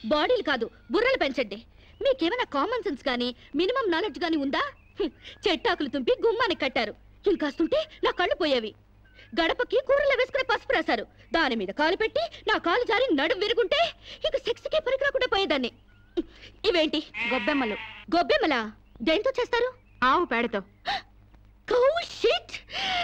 బాడీలు కాదు బుర్రలు పెంచండి మీకేమైనా కామన్ సెన్స్ కానీ మినిమం నాలెడ్జ్ కానీ ఉందా హ్మ్, చెట్టాకులు తుంపి గుమ్మానికి కట్టారు ఇంకాస్తుంటే నా కళ్ళు పోయేవి గడపకి కూరలు వేసుకునే పసుపు రాశారు దాని మీద కాలు పెట్టి నా కాలు జారి నడుం విరుగుంటే ఇక సెక్స్కే పనికిరాకుండా పోయేదాన్ని హ్మ్, ఇవేంటి గొబ్బెమ్మలు గొబ్బెమ్మలా దేంతో చేస్తారు ఆవు పేడతో కౌ షిట్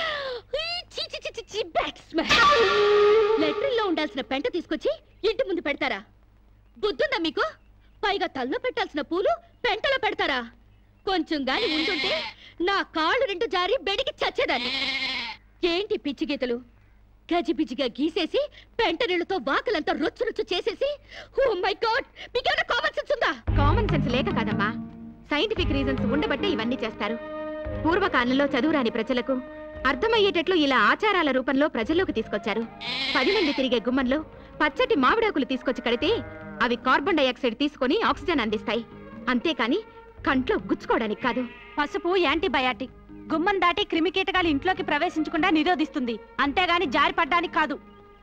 లెట్రిన్లో ఉండాల్సిన పెంట తీసుకొచ్చి ఇంటి ముందు పెడతారా బుద్ధుందా మీకు పైగా తల్లో పెట్టాల్సిన పూలు పెంటలో పెడతారా కొంచెం గాని ఉంటుంటే నా కాళ్ళు రెండు జారి బెడికి చచ్చేదాన్ని ఏంటి పిచ్చి గీతలు గజిబిజిగా గీసేసి పెంట నీళ్ళతో వాకలంతా రొచ్చు రొచ్చు చేసేసి ఓ మై గాడ్ మీకేమైనా కామన్ సెన్స్ ఉందా కామన్ సెన్స్ లేక కాదమ్మా సైంటిఫిక్ రీజన్స్ ఉండబట్టే ఇవన్నీ చేస్తారు పూర్వకాలంలో చదువురాని ప్రజలకు అర్థమయ్యేటట్లు ఇలా ఆచారాల రూపంలో ప్రజల్లోకి తీసుకొచ్చారు పది మంది తిరిగే గుమ్మంలో పచ్చటి మామిడాకులు తీసుకొచ్చి కడితే అవి కార్బన్ డైఆక్సైడ్ తీసుకొని ఆక్సిజన్ అందిస్తాయి అంతేకాని కంట్లో గుచ్చుకోవడానికి కాదు పసుపు యాంటీబయాటిక్ గుమ్మం దాటి క్రిమికీటకాలు ఇంట్లోకి ప్రవేశించకుండా నిరోధిస్తుంది అంతేగాని జారి పడ్డానికి కాదు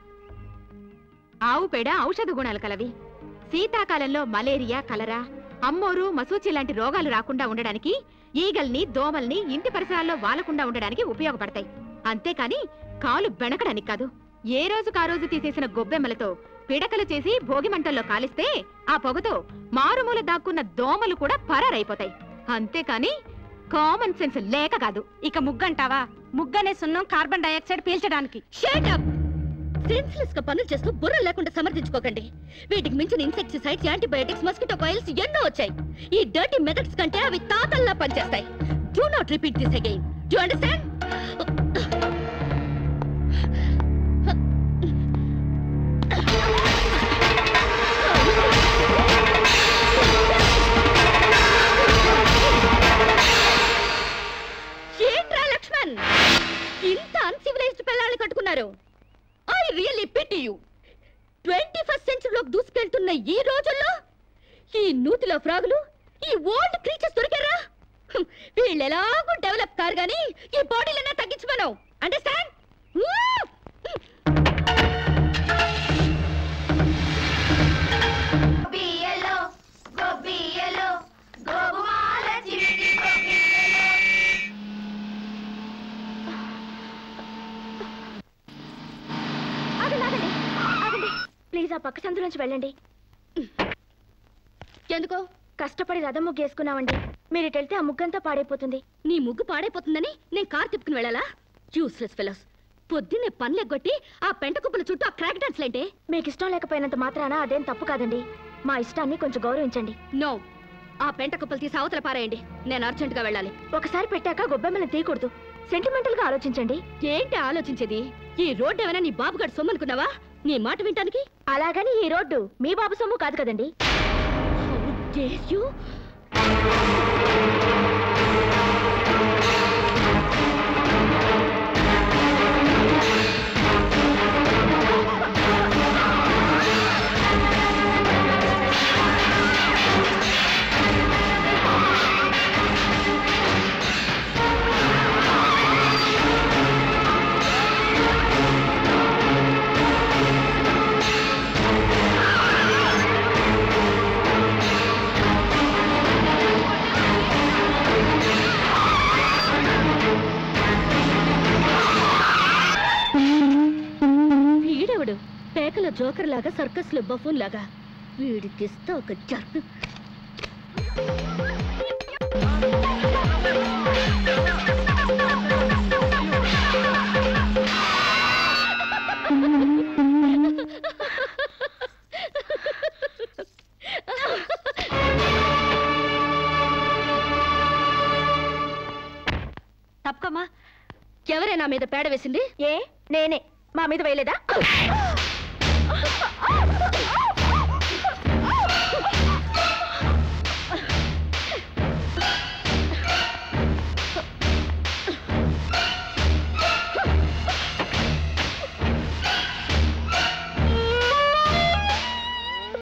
ఆవు పేడ ఔషధ గుణాలు కలవి శీతాకాలంలో మలేరియా కలరా అమ్మోరు మసూచి లాంటి రోగాలు రాకుండా ఉండడానికి ఈగల్ని దోమల్ని ఇంటి పరిసరాల్లో వాలకుండా ఉండడానికి ఉపయోగపడతాయి అంతేకాని కాలు బెణకడానికి కాదు ఏ రోజుకు ఆ రోజు తీసేసిన గొబ్బెమ్మలతో పిడకలు చేసి భోగి మంటల్లో కాలిస్తే ఆ పొగతో మారుమూల దాక్కున్న దోమలు కూడా పరారైపోతాయి అంతేకాని కామన్ సెన్స్ లేక కాదు ఇక ముగ్గంటావా ముగ్గనే సున్నం కార్బన్ డైఆక్సైడ్ పీల్చడానికి షేట్ అప్ సెన్స్లెస్ గా పనులు చేస్తూ బుర్ర లేకుండా సమర్థించుకోకండి వీటికి మించిన ఇన్సెక్టిసైడ్స్ యాంటీబయాటిక్స్ మస్కిటో కాయిల్స్ ఎన్నో వచ్చాయి ఈ డర్టీ మెథడ్స్ కంటే అవి తాతల్లా పనిచేస్తాయి do not repeat this again do understand ఏంట్రా లక్ష్మణ్ ఇంత అన్సివిలైజ్డ్ పిల్లల్ని కట్టుకున్నారు I really pity you twenty first సెంచరీలోకి దూసుకెళ్తున్న ఈ రోజుల్లో ఈ నూతిలో ఫ్రాగులు ఈ ఓల్డ్ క్రీచర్స్ దొరికారా హ్మ్, వీళ్ళు ఎలాగూ డెవలప్ కారు గానీ ఈ బాడీలన్నా తగ్గించమను అండర్స్టాండ్ ఆగండి ఆగండి ఆగండి ప్లీజ్ ఆ పక్క సందులోంచి వెళ్ళండి ఎందుకో కష్టపడి రథం ముగ్గు వేసుకున్నామండి మీరు ఇటు వెళ్తే ఆ ముగ్గంతా పాడైపోతుంది నీ ముగ్గు పాడైపోతుందని నేను కార్ తిప్పుకుని వెళ్ళాలా యూస్లెస్ ఫెలోస్ పొద్దున్నే పనులు ఎగ్గొట్టి ఆ పెంట కుప్పల చుట్టూ ఆ క్రాక్ డాన్స్ లేంటే మీకు ఇష్టం లేకపోయినంత మాత్రాన అదేం తప్పు కాదండి మా ఇష్టాన్ని కొంచెం గౌరవించండి నో ఆ పెంట కుప్పలు తీసి అవతల పారేయండి నేను అర్జెంటుగా వెళ్ళాలి ఒకసారి పెట్టాక గొబ్బెమ్మని తీయకూడదు సెంటిమెంటల్ గా ఆలోచించండి ఏంటి ఆలోచించేది ఈ రోడ్డు ఏమైనా నీ బాబుగాడు సొమ్మనుకున్నావా నీ మాట వింటానికి అలాగని ఈ రోడ్డు మీ బాబు సొమ్ము కాదు కదండి How dare you? వీడెవడు పేకల జోకర్ లాగా సర్కస్ లో బఫూన్ లాగా వీడికిస్తా ఒక జర్ను తప్పకమ్మా ఎవరే నా మీద పేడ వేసింది ఏ నేనే మా మీద వేయలేదా